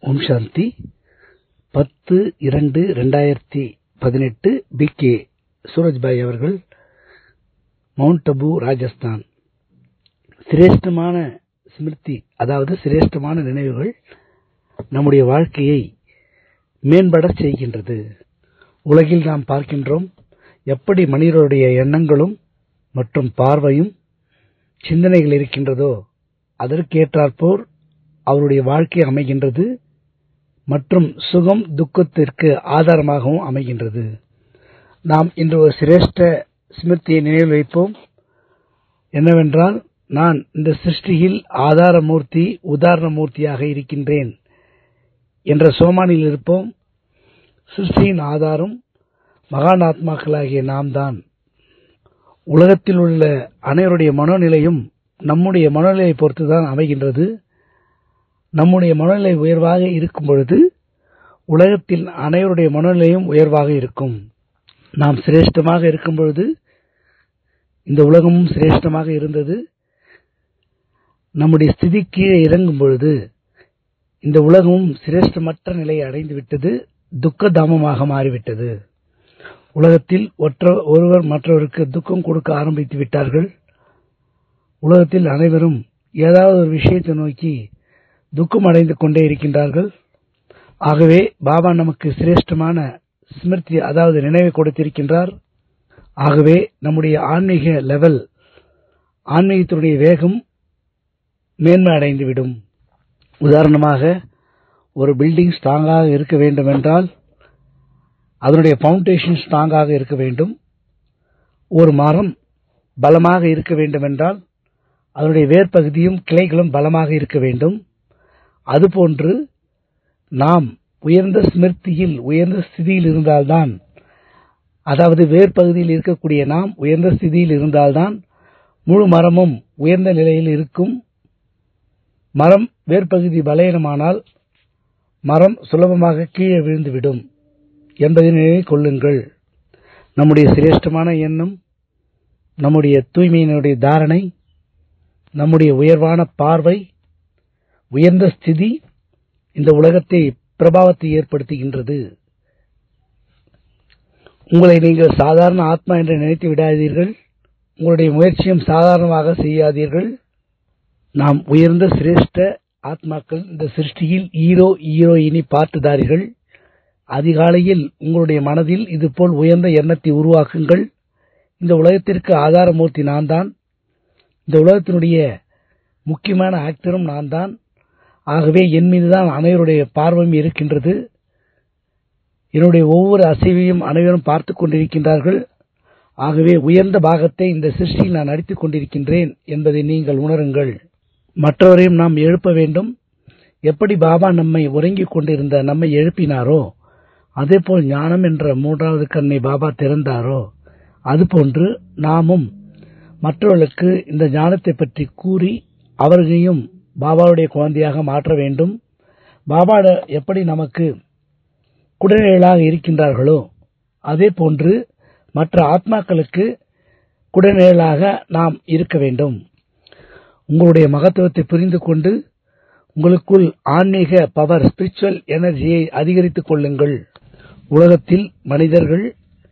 ஓம் சாந்தி பத்து இரண்டு ரெண்டாயிரத்தி பதினெட்டு பி கே சூரஜ்பாய் அவர்கள் மவுண்ட் அபு ராஜஸ்தான் சிரேஷ்டமான ஸ்மிருதி அதாவது சிரேஷ்டமான நினைவுகள் நம்முடைய வாழ்க்கையை மேம்படச் செய்கின்றது உலகில் நாம் பார்க்கின்றோம் எப்படி மனிதருடைய எண்ணங்களும் மற்றும் பார்வையும் சிந்தனைகள் இருக்கின்றதோ அதற்கேற்றாற்போல் அவருடைய வாழ்க்கை அமைகின்றது மற்றும் சுகம் துக்கத்திற்கு ஆதாரமாகவும் அமைகின்றது நாம் இன்று ஒரு சிரேஷ்ட ஸ்மிருதியை நினைவில் வைப்போம் என்னவென்றால் நான் இந்த சிருஷ்டியில் ஆதாரமூர்த்தி உதாரணமூர்த்தியாக இருக்கின்றேன் என்ற சோமானில் இருப்போம் சிருஷ்டியின் ஆதாரம் மகான் ஆத்மாக்களாகிய நாம் தான் உலகத்தில் உள்ள அனைவருடைய மனோநிலையும் நம்முடைய மனோநிலையை பொறுத்துதான் அமைகின்றது நம்முடைய மனநிலை உயர்வாக இருக்கும் பொழுது உலகத்தில் அனைவருடைய மனநிலையும் உயர்வாக இருக்கும் நாம் சிரேஷ்டமாக இருக்கும் பொழுது இந்த உலகமும் சிரேஷ்டமாக இருந்தது நம்முடைய ஸ்திதி கீழே இறங்கும் பொழுது இந்த உலகமும் சிரேஷ்டமற்ற நிலையை அடைந்து விட்டது துக்க தாமமாக மாறிவிட்டது உலகத்தில் ஒற்ற ஒருவர் மற்றவருக்கு துக்கம் கொடுக்க ஆரம்பித்து விட்டார்கள் உலகத்தில் அனைவரும் ஏதாவது ஒரு விஷயத்தை நோக்கி துக்கம் அடைந்து கொண்டே இருக்கின்றார்கள் ஆகவே பாபா நமக்கு சிரேஷ்டமான ஸ்மிருதி அதாவது நினைவை கொடுத்திருக்கின்றார் ஆகவே நம்முடைய ஆன்மீக லெவல் ஆன்மீகத்தினுடைய வேகம் மேன்மை அடைந்துவிடும் உதாரணமாக ஒரு பில்டிங் ஸ்ட்ராங்காக இருக்க வேண்டும் என்றால் அதனுடைய பவுண்டேஷன் ஸ்ட்ராங்காக இருக்க வேண்டும் ஒரு மரம் பலமாக இருக்க வேண்டும் என்றால் அதனுடைய வேர்பகுதியும் கிளைகளும் பலமாக இருக்க வேண்டும் அதுபோன்று நாம் உயர்ந்த ஸ்மிருதியில் உயர்ந்த ஸ்திதியில் இருந்தால்தான் அதாவது வேர்பகுதியில் இருக்கக்கூடிய நாம் உயர்ந்த ஸ்திதியில் இருந்தால்தான் முழு மரமும் உயர்ந்த நிலையில் இருக்கும் மரம் வேர்பகுதி பலயனமானால் மரம் சுலபமாக கீழே விழுந்துவிடும் என்பதை நினைவில் கொள்ளுங்கள் நம்முடைய சிரேஷ்டமான எண்ணம் நம்முடைய தூய்மையினுடைய தாரணை நம்முடைய உயர்வான பார்வை உயர்ந்த ஸ்திதி இந்த உலகத்தை பிரபாவத்தை ஏற்படுத்துகின்றது உங்களை நீங்கள் சாதாரண ஆத்மா என்று நினைத்து விடாதீர்கள் உங்களுடைய முயற்சியும் சாதாரணமாக செய்யாதீர்கள் நாம் உயர்ந்த சிரேஷ்ட ஆத்மாக்கள் இந்த சிருஷ்டியில் ஈரோ ஈரோயினி பாட்டுதாரிகள் அதிகாலையில் உங்களுடைய மனதில் இதுபோல் உயர்ந்த எண்ணத்தை உருவாக்குங்கள் இந்த உலகத்திற்கு ஆதாரமூர்த்தி நான் தான் இந்த உலகத்தினுடைய முக்கியமான ஆக்டரும் நான் தான் ஆகவே என் மீதுதான் அனைவருடைய பார்வையும் இருக்கின்றது என்னுடைய ஒவ்வொரு அசைவையும் அனைவரும் பார்த்து கொண்டிருக்கின்றார்கள் ஆகவே உயர்ந்த பாகத்தை இந்த சிருஷ்டியில் நான் நடித்துக் கொண்டிருக்கின்றேன் என்பதை நீங்கள் உணருங்கள் மற்றவரையும் நாம் எழுப்ப வேண்டும் எப்படி பாபா நம்மை உறங்கிக் கொண்டிருந்த நம்மை எழுப்பினாரோ அதேபோல் ஞானம் என்ற மூன்றாவது கண்ணை பாபா திறந்தாரோ அதுபோன்று நாமும் மற்றவர்களுக்கு இந்த ஞானத்தை பற்றி கூறி அவர்களையும் பாபாவுடைய குழந்தையாக மாற்ற வேண்டும் பாபா எப்படி நமக்கு குடநிழலாக இருக்கின்றார்களோ அதே போன்று மற்ற ஆத்மாக்களுக்கு குடநிழலாக நாம் இருக்க வேண்டும் உங்களுடைய மகத்துவத்தை புரிந்து கொண்டு உங்களுக்குள் ஆன்மீக பவர் ஸ்பிரிச்சுவல் எனர்ஜியை அதிகரித்துக் கொள்ளுங்கள் உலகத்தில் மனிதர்கள்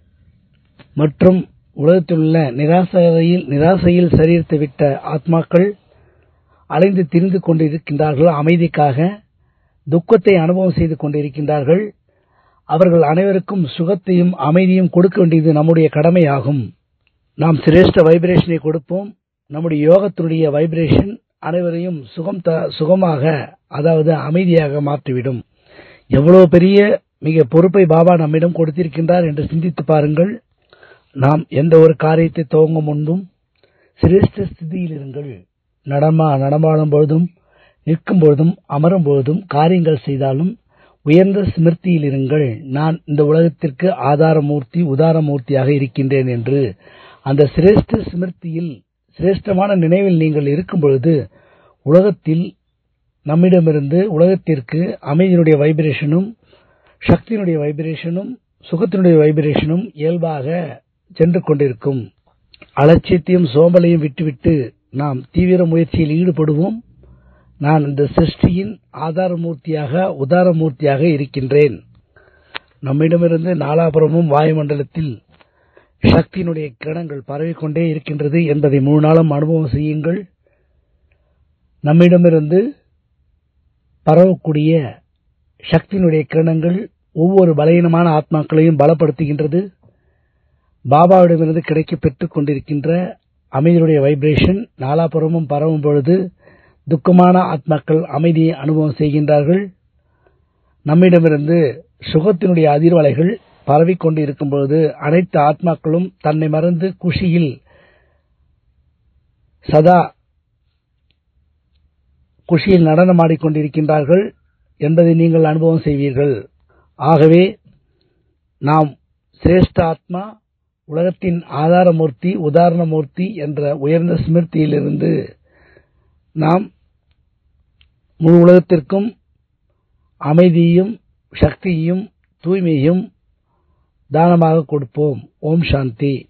மற்றும் உலகத்தில் உள்ள நிராசையில் நிராசையில் சரீரத்தை விட்ட ஆத்மாக்கள் அலைந்து திரிந்து கொண்டிருக்கின்றார்கள் அமைதிக்காக துக்கத்தை அனுபவம் செய்து கொண்டிருக்கின்றார்கள் அவர்கள் அனைவருக்கும் சுகத்தையும் அமைதியும் கொடுக்க வேண்டியது நம்முடைய கடமையாகும் நாம் சிரேஷ்ட வைப்ரேஷனை கொடுப்போம் நம்முடைய யோகத்தினுடைய வைப்ரேஷன் அனைவரையும் சுகம் சுகமாக அதாவது அமைதியாக மாற்றிவிடும் எவ்வளவு பெரிய மிக பொறுப்பை பாபா நம்மிடம் கொடுத்திருக்கின்றார் என்று சிந்தித்து பாருங்கள் நாம் எந்த ஒரு காரியத்தை துவங்கும் முன்பும் சிரேஷ்ட ஸ்திதியில் இருங்கள் நடமா நடமாடும் பொழுதும் நிற்கும் பொழுதும் அமரும் பொழுதும் காரியங்கள் செய்தாலும் உயர்ந்த ஸ்மிருதியில் இருங்கள் நான் இந்த உலகத்திற்கு ஆதாரமூர்த்தி உதாரமூர்த்தியாக இருக்கின்றேன் என்று அந்த சிரேஷ்ட ஸ்மிருதியில் சிரேஷ்டமான நினைவில் நீங்கள் இருக்கும் பொழுது உலகத்தில் நம்மிடமிருந்து உலகத்திற்கு அமைதியினுடைய வைப்ரேஷனும் சக்தியினுடைய வைப்ரேஷனும் சுகத்தினுடைய வைப்ரேஷனும் இயல்பாக சென்று கொண்டிருக்கும் அலட்சியத்தையும் சோம்பலையும் விட்டுவிட்டு நாம் தீவிர முயற்சியில் ஈடுபடுவோம் நான் இந்த சிருஷ்டியின் ஆதாரமூர்த்தியாக உதாரமூர்த்தியாக இருக்கின்றேன் நம்மிடமிருந்து நாலாபுறமும் வாயுமண்டலத்தில் சக்தியினுடைய கிரணங்கள் பரவிக்கொண்டே இருக்கின்றது என்பதை முழு நாளும் அனுபவம் செய்யுங்கள் நம்மிடமிருந்து பரவக்கூடிய சக்தியினுடைய கிரணங்கள் ஒவ்வொரு பலகீனமான ஆத்மாக்களையும் பலப்படுத்துகின்றது பாபாவிடமிருந்து கிடைக்க பெற்றுக் கொண்டிருக்கின்ற அமைதியுடைய வைப்ரேஷன் நாலாபுறமும் பரவும் பொழுது துக்கமான ஆத்மாக்கள் அமைதியை அனுபவம் செய்கின்றார்கள் நம்மிடமிருந்து சுகத்தினுடைய அதிர்வலைகள் பரவிக்கொண்டு இருக்கும் பொழுது அனைத்து ஆத்மாக்களும் தன்னை மறந்து குஷியில் சதா குஷியில் நடனமாடிக்கொண்டிருக்கின்றார்கள் என்பதை நீங்கள் அனுபவம் செய்வீர்கள் ஆகவே நாம் சிரேஷ்ட ஆத்மா உலகத்தின் ஆதாரமூர்த்தி உதாரணமூர்த்தி என்ற உயர்ந்த ஸ்மிருதியிலிருந்து நாம் முழு உலகத்திற்கும் அமைதியையும் சக்தியையும் தூய்மையையும் தானமாக கொடுப்போம் ஓம் சாந்தி